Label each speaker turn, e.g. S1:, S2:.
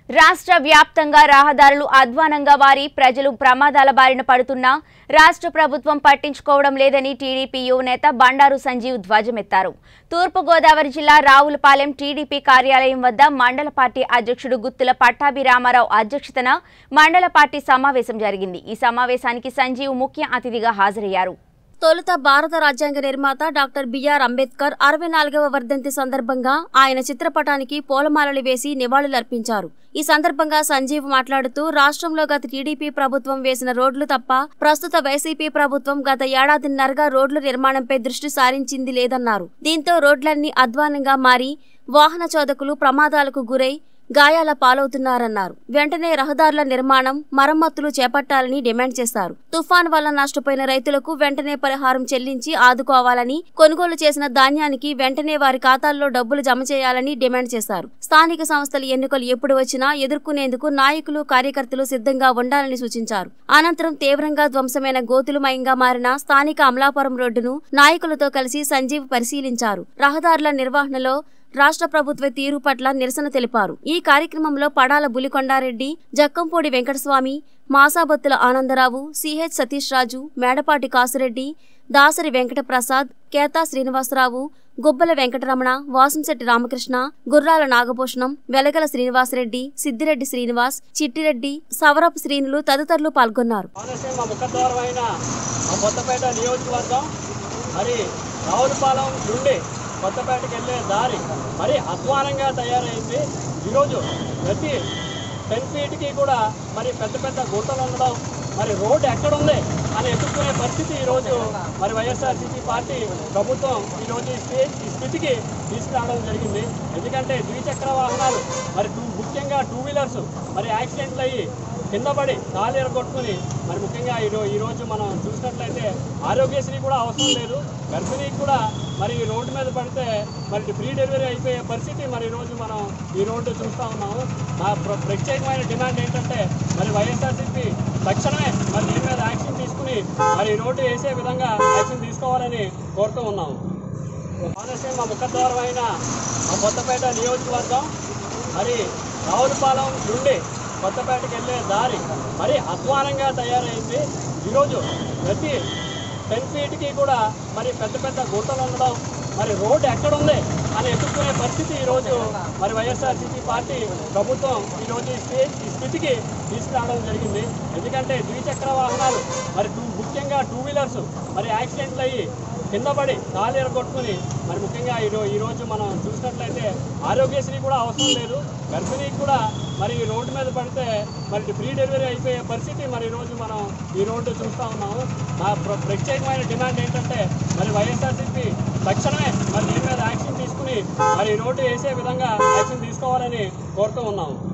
S1: రాష్ట్ర వ్యాప్తంగా రహదారులు అధ్వానంగా వారి ప్రజలు ప్రమాదాల బారిన పడుతున్నా రాష్ట్ర ప్రభుత్వం పట్టించుకోవడం లేదని టీడీపీ యువనేత బండారు సంజీవ్ ధ్వజమెత్తారు తూర్పుగోదావరి జిల్లా రావులపాలెం టీడీపీ కార్యాలయం వద్ద మండల పార్టీ అధ్యక్షుడు గుత్తుల పట్టాభి రామారావు అధ్యక్షతన మండల పార్టీ సమావేశం జరిగింది ఈ సమావేశానికి సంజీవ్ ముఖ్య అతిథిగా హాజరయ్యారు
S2: తొలుత భారత రాజ్యాంగ నిర్మాత డాక్టర్ బిఆర్ అంబేద్కర్ అరవై నాలుగవ వర్ధంతి సందర్భంగా ఆయన చిత్రపటానికి పూలమాలలు వేసి నివాళులర్పించారు ఈ సందర్భంగా సంజీవ్ మాట్లాడుతూ రాష్ట్రంలో గత టీడీపీ ప్రభుత్వం వేసిన రోడ్లు తప్ప ప్రస్తుత వైసీపీ ప్రభుత్వం గత ఏడాదిన్నరగా రోడ్ల నిర్మాణంపై దృష్టి సారించింది లేదన్నారు దీంతో రోడ్లన్నీ అధ్వానంగా మారి వాహన చోదకులు ప్రమాదాలకు గురై గాయాల పాలవుతున్నారన్నారు వెంటనే రహదారుల నిర్మాణం మరమ్మతులు చేపట్టాలని డిమాండ్ చేశారు తుఫాన్ వల్ల నష్టపోయిన రైతులకు వెంటనే పరిహారం చెల్లించి ఆదుకోవాలని కొనుగోలు చేసిన ధాన్యానికి వెంటనే వారి ఖాతాల్లో డబ్బులు జమ చేయాలని డిమాండ్ చేశారు స్థానిక సంస్థల ఎన్నికలు ఎప్పుడు వచ్చినా ఎదుర్కొనేందుకు నాయకులు కార్యకర్తలు సిద్ధంగా ఉండాలని సూచించారు అనంతరం తీవ్రంగా ధ్వంసమైన గోతులమయంగా మారిన స్థానిక అమలాపురం రోడ్డును నాయకులతో కలిసి సంజీవ్ పరిశీలించారు రహదారుల నిర్వహణలో రాష్ట్ర ప్రభుత్వ తీరు పట్ల నిరసన తెలిపారు ఈ కార్యక్రమంలో పడాల బులికొండారెడ్డి జక్కంపూడి వెంకటస్వామి మాసాబత్తుల ఆనందరావు సిహెచ్ సతీష్ రాజు మేడపాటి కాసిరెడ్డి దాసరి వెంకటప్రసాద్ కేతా శ్రీనివాసరావు గుబ్బల వెంకటరమణ వాసంశెట్టి రామకృష్ణ గుర్రాల నాగభూషణం వెలగల శ్రీనివాసరెడ్డి సిద్దిరెడ్డి శ్రీనివాస్ చిట్టిరెడ్డి సవరపు శ్రీనులు తదితరులు పాల్గొన్నారు
S3: కోనసీమ ముఖద్వారం అయిన ఆ కొత్తపేట నియోజకవర్గం మరి రావులపాలెం నుండి కొత్తపేటకి వెళ్ళే దారి మరి అధ్వానంగా తయారైంది ఈరోజు ప్రతి టెన్ ఫీట్కి కూడా మరి పెద్ద పెద్ద గుంటలు ఉండడం మరి రోడ్డు ఎక్కడుంది అని ఎదుర్కొనే పరిస్థితి ఈరోజు మరి వైఎస్ఆర్సీపీ పార్టీ ప్రభుత్వం ఈరోజు ఈ స్టే ఈ స్థితికి తీసుకురావడం జరిగింది ఎందుకంటే ద్విచక్ర వాహనాలు మరి టూ ముఖ్యంగా టూ వీలర్స్ మరి యాక్సిడెంట్లు అయ్యి కింద పడి కాలు ఎరగొట్టుకుని మరి ముఖ్యంగా ఈరో ఈరోజు మనం చూసినట్లయితే ఆరోగ్యశ్రీ కూడా అవసరం లేదు గర్భిణీకి కూడా మరి ఈ రోడ్డు మీద పడితే మరి ఫ్రీ డెలివరీ అయిపోయే పరిస్థితి మరి ఈరోజు మనం ఈ రోడ్డు చూస్తూ ఉన్నాము మా ప్ర- ప్రత్యేకమైన డిమాండ్ ఏంటంటే మరి వైఎస్ఆర్సీపీ తక్షణమే మరి దీని మీద యాక్షన్ తీసుకుని మరి ఈ రోడ్డు వేసే విధంగా యాక్షన్ తీసుకోవాలని కోరుతూ ఉన్నాము కోనసీమ ముఖద్వారం అయిన ఆ కొత్తపేట నియోజకవర్గం మరి రావులపాలెం నుండి కొత్తపేటకి వెళ్ళే దారి మరి అధ్వానంగా తయారైంది ఈరోజు ప్రతి టెన్ ఫీట్కి కూడా మరి పెద్ద పెద్ద గుంటలు ఉండడం మరి రోడ్డు ఎక్కడుంది అని ఎదుర్కొనే పరిస్థితి ఈరోజు మరి వైఎస్ఆర్సీపీ పార్టీ ప్రభుత్వం ఈరోజు ఈ స్టే ఈ స్థితికి తీసుకురావడం జరిగింది ఎందుకంటే ద్విచక్ర వాహనాలు మరి టూ ముఖ్యంగా టూ వీలర్స్ మరి యాక్సిడెంట్లు అయ్యి కింద పడి కాలు ఎరగొట్టుకుని మరి ముఖ్యంగా ఈరో ఈరోజు మనం చూసినట్లయితే ఆరోగ్యశ్రీ కూడా అవసరం లేదు గర్భిణీకి కూడా మరి ఈ రోడ్డు మీద పడితే మరి ఫ్రీ డెలివరీ అయిపోయే పరిస్థితి మరి ఈరోజు మనం ఈ రోడ్డు చూస్తూ ఉన్నాము మా ప్ర- ప్రత్యేకమైన డిమాండ్ ఏంటంటే మరి వైఎస్ఆర్సీపీ తక్షణమే మరి దీని మీద యాక్షన్ తీసుకుని మరి ఈ రోడ్డు వేసే విధంగా యాక్షన్ తీసుకోవాలని కోరుతూ ఉన్నాము